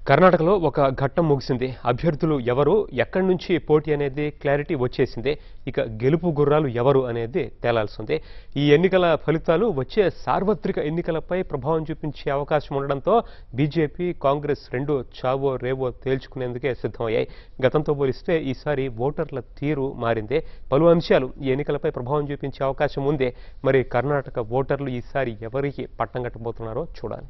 కర్ణాటకలో ఒక ఘట్టం ముగిసింది అభ్యర్థులు ఎవరు ఎక్కడి నుంచి పోటీ అనేది క్లారిటీ వచ్చేసింది ఇక గెలుపు గుర్రాలు ఎవరు అనేది తేలాల్సిందే ఈ ఎన్నికల ఫలితాలు వచ్చే సార్వత్రిక ఎన్నికలపై ప్రభావం చూపించే అవకాశం ఉండడంతో బీజేపీ కాంగ్రెస్ రెండు చావో రేవో తేల్చుకునేందుకే సిద్ధమయ్యాయి గతంతో పోలిస్తే ఈసారి ఓటర్ల తీరు మారిందే పలు అంశాలు ఈ ఎన్నికలపై ప్రభావం చూపించే అవకాశం ఉంది మరి కర్ణాటక ఓటర్లు ఈసారి ఎవరికి పట్టం కట్టబోతున్నారో చూడాలి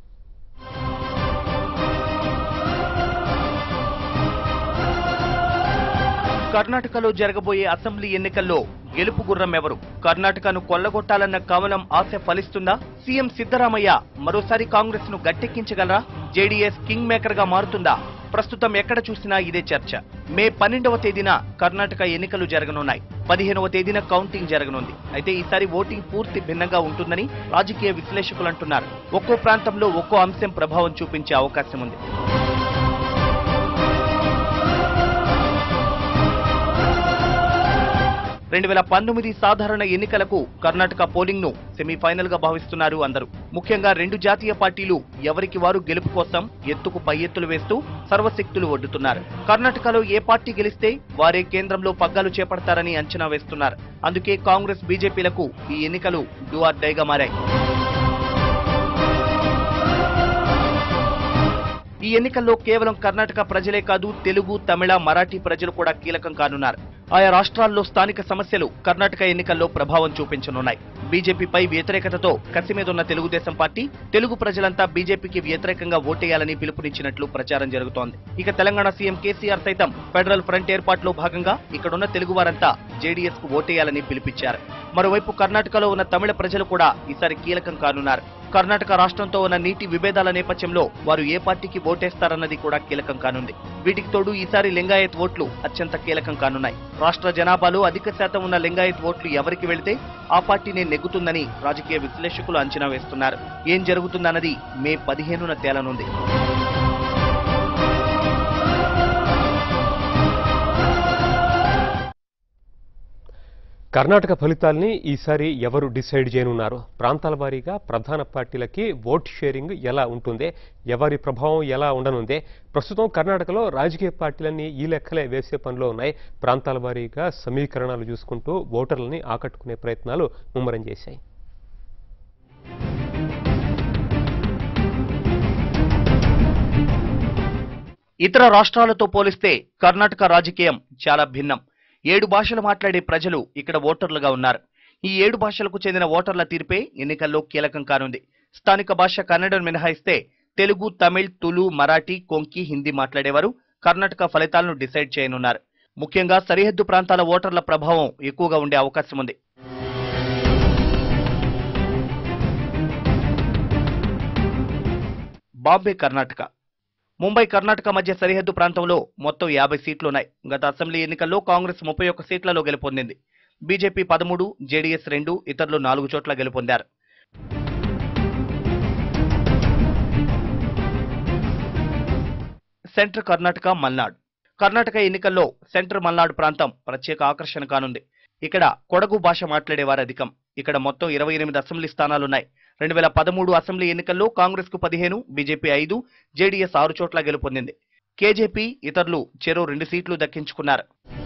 కర్ణాటకలో జరగబోయే అసెంబ్లీ ఎన్నికల్లో గెలుపు గుర్రం ఎవరు కర్ణాటకను కొల్లగొట్టాలన్న కమలం ఆశ ఫలిస్తుందా సీఎం సిద్ధరామయ్య మరోసారి కాంగ్రెస్ ను గట్టెక్కించగలరా జేడీఎస్ కింగ్ మేకర్ గా మారుతుందా ప్రస్తుతం ఎక్కడ చూసినా ఇదే చర్చ మే పన్నెండవ తేదీన కర్ణాటక ఎన్నికలు జరగనున్నాయి పదిహేనవ తేదీన కౌంటింగ్ జరగనుంది అయితే ఈసారి ఓటింగ్ పూర్తి భిన్నంగా ఉంటుందని రాజకీయ విశ్లేషకులు అంటున్నారు ఒక్కో ప్రాంతంలో ఒక్కో అంశం ప్రభావం చూపించే అవకాశం ఉంది రెండు వేల పంతొమ్మిది సాధారణ ఎన్నికలకు కర్ణాటక పోలింగ్ ను సెమీఫైనల్ గా భావిస్తున్నారు అందరూ ముఖ్యంగా రెండు జాతీయ పార్టీలు ఎవరికి వారు గెలుపు కోసం ఎత్తుకు పై ఎత్తులు వేస్తూ సర్వశక్తులు ఒడ్డుతున్నారు కర్ణాటకలో ఏ పార్టీ గెలిస్తే వారే కేంద్రంలో పగ్గాలు చేపడతారని అంచనా వేస్తున్నారు అందుకే కాంగ్రెస్ బీజేపీలకు ఈ ఎన్నికలు డూ ఆర్ డైగా మారాయి ఈ ఎన్నికల్లో కేవలం కర్ణాటక ప్రజలే కాదు తెలుగు తమిళ మరాఠీ ప్రజలు కూడా కీలకం కానున్నారు ఆయా రాష్ట్రాల్లో స్థానిక సమస్యలు కర్ణాటక ఎన్నికల్లో ప్రభావం చూపించనున్నాయి బీజేపీపై వ్యతిరేకతతో కసిమీదున్న తెలుగుదేశం పార్టీ తెలుగు ప్రజలంతా బీజేపీకి వ్యతిరేకంగా ఓటేయాలని పిలుపునిచ్చినట్లు ప్రచారం జరుగుతోంది ఇక తెలంగాణ సీఎం కేసీఆర్ సైతం ఫెడరల్ ఫ్రంట్ ఏర్పాటులో భాగంగా ఇక్కడున్న తెలుగు వారంతా జేడీఎస్ కు ఓటేయాలని పిలిపించారు మరోవైపు కర్ణాటకలో ఉన్న తమిళ ప్రజలు కూడా ఈసారి కీలకం కానున్నారు కర్ణాటక రాష్ట్రంతో ఉన్న నీటి విభేదాల నేపథ్యంలో వారు ఏ పార్టీకి ఓటేస్తారన్నది కూడా కీలకం కానుంది వీటికి తోడు ఈసారి లింగాయత్ ఓట్లు అత్యంత కీలకం కానున్నాయి రాష్ట్ర జనాభాలో అధిక శాతం ఉన్న లింగాయత్ ఓట్లు ఎవరికి వెళితే ఆ పార్టీనే నెగ్గుతుందని రాజకీయ విశ్లేషకులు అంచనా వేస్తున్నారు ఏం జరుగుతుందన్నది మే పదిహేనున తేలనుంది కర్ణాటక ఫలితాల్ని ఈసారి ఎవరు డిసైడ్ చేయనున్నారు ప్రాంతాల వారీగా ప్రధాన పార్టీలకి ఓట్ షేరింగ్ ఎలా ఉంటుంది ఎవరి ప్రభావం ఎలా ఉండనుందే ప్రస్తుతం కర్ణాటకలో రాజకీయ పార్టీలన్నీ ఈ లెక్కలే వేసే పనిలో ఉన్నాయి ప్రాంతాల వారీగా సమీకరణాలు చూసుకుంటూ ఓటర్లని ఆకట్టుకునే ప్రయత్నాలు ముమ్మరం చేశాయి ఇతర రాష్ట్రాలతో పోలిస్తే కర్ణాటక రాజకీయం చాలా భిన్నం ఏడు భాషలు మాట్లాడే ప్రజలు ఇక్కడ ఓటర్లుగా ఉన్నారు ఈ ఏడు భాషలకు చెందిన ఓటర్ల తీర్పే ఎన్నికల్లో కీలకం కానుంది స్థానిక భాష కన్నడను మినహాయిస్తే తెలుగు తమిళ్ తులు మరాఠీ కొంకి హిందీ మాట్లాడేవారు కర్ణాటక ఫలితాలను డిసైడ్ చేయనున్నారు ముఖ్యంగా సరిహద్దు ప్రాంతాల ఓటర్ల ప్రభావం ఎక్కువగా ఉండే అవకాశం ఉంది బాంబే కర్ణాటక ముంబై కర్ణాటక మధ్య సరిహద్దు ప్రాంతంలో మొత్తం యాభై సీట్లున్నాయి గత అసెంబ్లీ ఎన్నికల్లో కాంగ్రెస్ ముప్పై ఒక్క సీట్లలో గెలుపొందింది బీజేపీ పదమూడు జేడీఎస్ రెండు ఇతరులు నాలుగు చోట్ల గెలుపొందారు సెంట్రల్ కర్ణాటక మల్నాడ్ కర్ణాటక ఎన్నికల్లో సెంట్రల్ మల్నాడు ప్రాంతం ప్రత్యేక ఆకర్షణ కానుంది ఇక్కడ కొడగు భాష మాట్లాడేవారు అధికం ఇక్కడ మొత్తం ఇరవై ఎనిమిది అసెంబ్లీ స్థానాలున్నాయి రెండు వేల పదమూడు అసెంబ్లీ ఎన్నికల్లో కాంగ్రెస్ కు పదిహేను బీజేపీ ఐదు జేడీఎస్ ఆరు చోట్ల గెలుపొందింది కేజేపీ ఇతరులు చెరో రెండు సీట్లు దక్కించుకున్నారు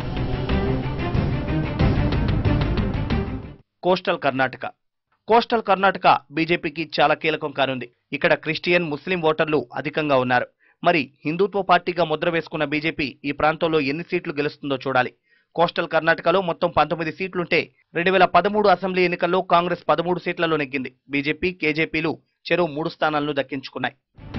కోస్టల్ కర్ణాటక కోస్టల్ కర్ణాటక బీజేపీకి చాలా కీలకం కానుంది ఇక్కడ క్రిస్టియన్ ముస్లిం ఓటర్లు అధికంగా ఉన్నారు మరి హిందుత్వ పార్టీగా ముద్ర వేసుకున్న బీజేపీ ఈ ప్రాంతంలో ఎన్ని సీట్లు గెలుస్తుందో చూడాలి కోస్టల్ కర్ణాటకలో మొత్తం పంతొమ్మిది సీట్లుంటే రెండు వేల పదమూడు అసెంబ్లీ ఎన్నికల్లో కాంగ్రెస్ పదమూడు సీట్లలో నెగ్గింది బీజేపీ కేజేపీలు చెరువు మూడు స్థానాలను దక్కించుకున్నాయి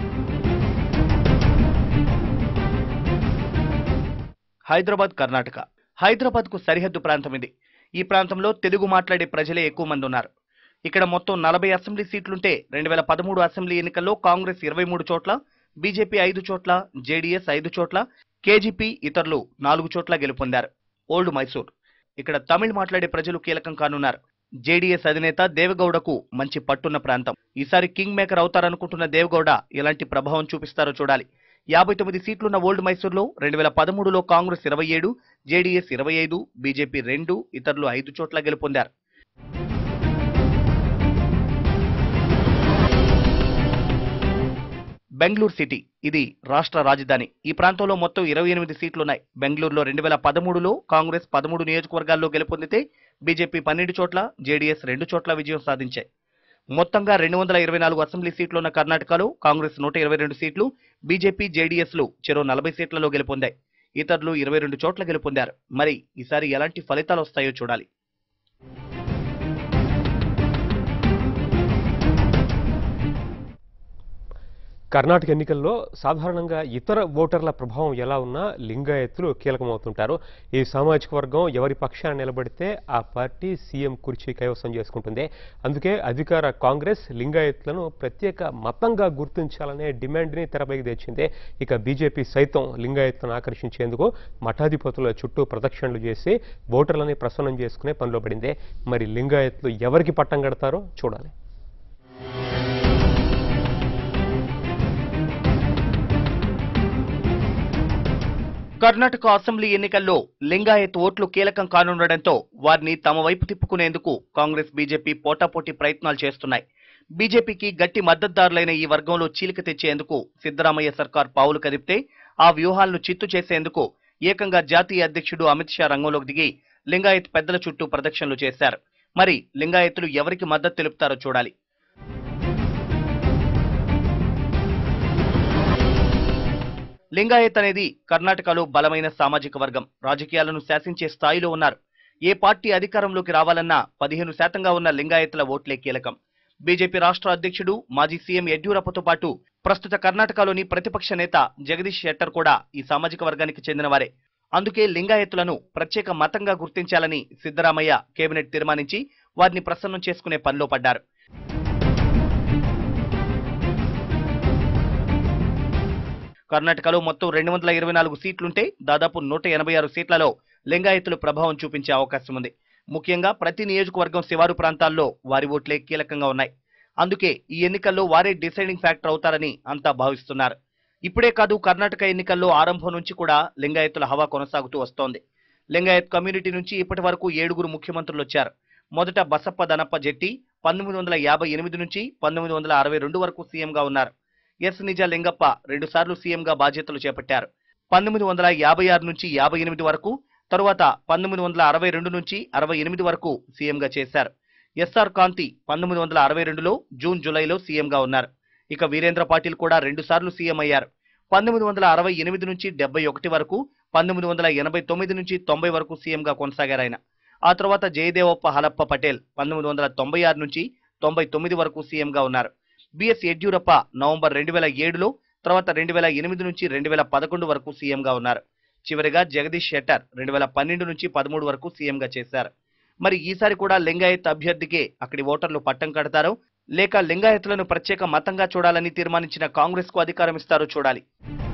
హైదరాబాద్ కర్ణాటక హైదరాబాద్ కు సరిహద్దు ప్రాంతం ఇది ఈ ప్రాంతంలో తెలుగు మాట్లాడే ప్రజలే ఎక్కువ మంది ఉన్నారు ఇక్కడ మొత్తం నలభై అసెంబ్లీ సీట్లుంటే రెండు వేల పదమూడు అసెంబ్లీ ఎన్నికల్లో కాంగ్రెస్ ఇరవై మూడు చోట్ల బీజేపీ ఐదు చోట్ల జేడీఎస్ ఐదు చోట్ల కేజీపీ ఇతరులు నాలుగు చోట్ల గెలుపొందారు ఓల్డ్ మైసూర్ ఇక్కడ తమిళ్ మాట్లాడే ప్రజలు కీలకం కానున్నారు జేడీఎస్ అధినేత దేవగౌడకు మంచి పట్టున్న ప్రాంతం ఈసారి కింగ్ మేకర్ అవుతారనుకుంటున్న దేవగౌడ ఎలాంటి ప్రభావం చూపిస్తారో చూడాలి యాభై తొమ్మిది సీట్లున్న ఓల్డ్ మైసూర్లో రెండు వేల పదమూడులో కాంగ్రెస్ ఇరవై ఏడు జేడీఎస్ ఇరవై ఐదు బీజేపీ రెండు ఇతరులు ఐదు చోట్ల గెలుపొందారు బెంగళూరు సిటీ ఇది రాష్ట్ర రాజధాని ఈ ప్రాంతంలో మొత్తం ఇరవై ఎనిమిది సీట్లున్నాయి బెంగళూరులో రెండు వేల పదమూడులో కాంగ్రెస్ పదమూడు నియోజకవర్గాల్లో గెలుపొందితే బీజేపీ పన్నెండు చోట్ల జేడీఎస్ రెండు చోట్ల విజయం సాధించాయి మొత్తంగా రెండు వందల ఇరవై నాలుగు అసెంబ్లీ సీట్లున్న కర్ణాటకలో కాంగ్రెస్ నూట ఇరవై రెండు సీట్లు బీజేపీ జేడీఎస్లు చెరో నలభై సీట్లలో గెలుపొందాయి ఇతరులు ఇరవై రెండు చోట్ల గెలుపొందారు మరి ఈసారి ఎలాంటి ఫలితాలు వస్తాయో చూడాలి కర్ణాటక ఎన్నికల్లో సాధారణంగా ఇతర ఓటర్ల ప్రభావం ఎలా ఉన్నా లింగాయత్తులు కీలకమవుతుంటారు ఈ సామాజిక వర్గం ఎవరి పక్షాన నిలబడితే ఆ పార్టీ సీఎం కుర్చీ కైవసం చేసుకుంటుంది అందుకే అధికార కాంగ్రెస్ లింగాయత్లను ప్రత్యేక మతంగా గుర్తించాలనే డిమాండ్ని తెరపైకి తెచ్చింది ఇక బీజేపీ సైతం లింగాయత్లను ఆకర్షించేందుకు మఠాధిపతుల చుట్టూ ప్రదక్షిణలు చేసి ఓటర్లని ప్రసన్నం చేసుకునే పనిలో పడింది మరి లింగాయత్లు ఎవరికి పట్టం కడతారో చూడాలి కర్ణాటక అసెంబ్లీ ఎన్నికల్లో లింగాయత్ ఓట్లు కీలకం కానుండటంతో వారిని తమ వైపు తిప్పుకునేందుకు కాంగ్రెస్ బీజేపీ పోటాపోటీ ప్రయత్నాలు చేస్తున్నాయి బీజేపీకి గట్టి మద్దతుదారులైన ఈ వర్గంలో చీలిక తెచ్చేందుకు సిద్దరామయ్య సర్కార్ పావులు కదిపితే ఆ వ్యూహాలను చిత్తు చేసేందుకు ఏకంగా జాతీయ అధ్యక్షుడు అమిత్ షా రంగంలోకి దిగి లింగాయత్ పెద్దల చుట్టూ ప్రదక్షిణలు చేశారు మరి లింగాయత్తులు ఎవరికి మద్దతు తెలుపుతారో చూడాలి లింగాయత్ అనేది కర్ణాటకలో బలమైన సామాజిక వర్గం రాజకీయాలను శాసించే స్థాయిలో ఉన్నారు ఏ పార్టీ అధికారంలోకి రావాలన్నా పదిహేను శాతంగా ఉన్న లింగాయత్ల ఓట్లే కీలకం బీజేపీ రాష్ట్ర అధ్యక్షుడు మాజీ సీఎం యడ్యూరప్పతో పాటు ప్రస్తుత కర్ణాటకలోని ప్రతిపక్ష నేత జగదీష్ షెట్టర్ కూడా ఈ సామాజిక వర్గానికి చెందినవారే అందుకే లింగాయత్తులను ప్రత్యేక మతంగా గుర్తించాలని సిద్దరామయ్య కేబినెట్ తీర్మానించి వారిని ప్రసన్నం చేసుకునే పనిలో పడ్డారు కర్ణాటకలో మొత్తం రెండు వందల ఇరవై నాలుగు సీట్లుంటే దాదాపు నూట ఎనభై ఆరు సీట్లలో లింగాయతులు ప్రభావం చూపించే అవకాశం ఉంది ముఖ్యంగా ప్రతి నియోజకవర్గం శివారు ప్రాంతాల్లో వారి ఓట్లే కీలకంగా ఉన్నాయి అందుకే ఈ ఎన్నికల్లో వారే డిసైడింగ్ ఫ్యాక్టర్ అవుతారని అంతా భావిస్తున్నారు ఇప్పుడే కాదు కర్ణాటక ఎన్నికల్లో ఆరంభం నుంచి కూడా లింగాయతుల హవా కొనసాగుతూ వస్తోంది లింగాయత్ కమ్యూనిటీ నుంచి ఇప్పటి వరకు ఏడుగురు ముఖ్యమంత్రులు వచ్చారు మొదట బసప్ప దనప్ప జెట్టి పంతొమ్మిది వందల యాభై ఎనిమిది నుంచి పంతొమ్మిది వందల అరవై రెండు వరకు సీఎంగా ఉన్నారు ఎస్ నిజ లింగప్ప రెండుసార్లు సీఎంగా బాధ్యతలు చేపట్టారు పంతొమ్మిది వందల యాభై ఆరు నుంచి యాభై ఎనిమిది వరకు తరువాత పంతొమ్మిది వందల అరవై రెండు నుంచి అరవై ఎనిమిది వరకు సీఎంగా చేశారు ఎస్ఆర్ కాంతి పంతొమ్మిది వందల అరవై రెండులో జూన్ జూలైలో సీఎంగా ఉన్నారు ఇక వీరేంద్ర పాటిల్ కూడా రెండుసార్లు సీఎం అయ్యారు పంతొమ్మిది వందల అరవై ఎనిమిది నుంచి డెబ్బై ఒకటి వరకు పంతొమ్మిది వందల ఎనభై తొమ్మిది నుంచి తొంభై వరకు సీఎంగా కొనసాగారు ఆయన ఆ తర్వాత జయదేవప్ప హలప్ప పటేల్ పంతొమ్మిది వందల తొంభై ఆరు నుంచి తొంభై తొమ్మిది వరకు సీఎంగా ఉన్నారు బిఎస్ యడ్యూరప్ప నవంబర్ రెండు వేల ఏడులో తర్వాత రెండు వేల ఎనిమిది నుంచి రెండు వేల పదకొండు వరకు సీఎంగా ఉన్నారు చివరిగా జగదీష్ షెట్టర్ రెండు వేల పన్నెండు నుంచి పదమూడు వరకు సీఎంగా చేశారు మరి ఈసారి కూడా లింగాయత్ అభ్యర్థికే అక్కడి ఓటర్లు పట్టం కడతారో లేక లింగాయత్లను ప్రత్యేక మతంగా చూడాలని తీర్మానించిన కాంగ్రెస్ కు అధికారం ఇస్తారో చూడాలి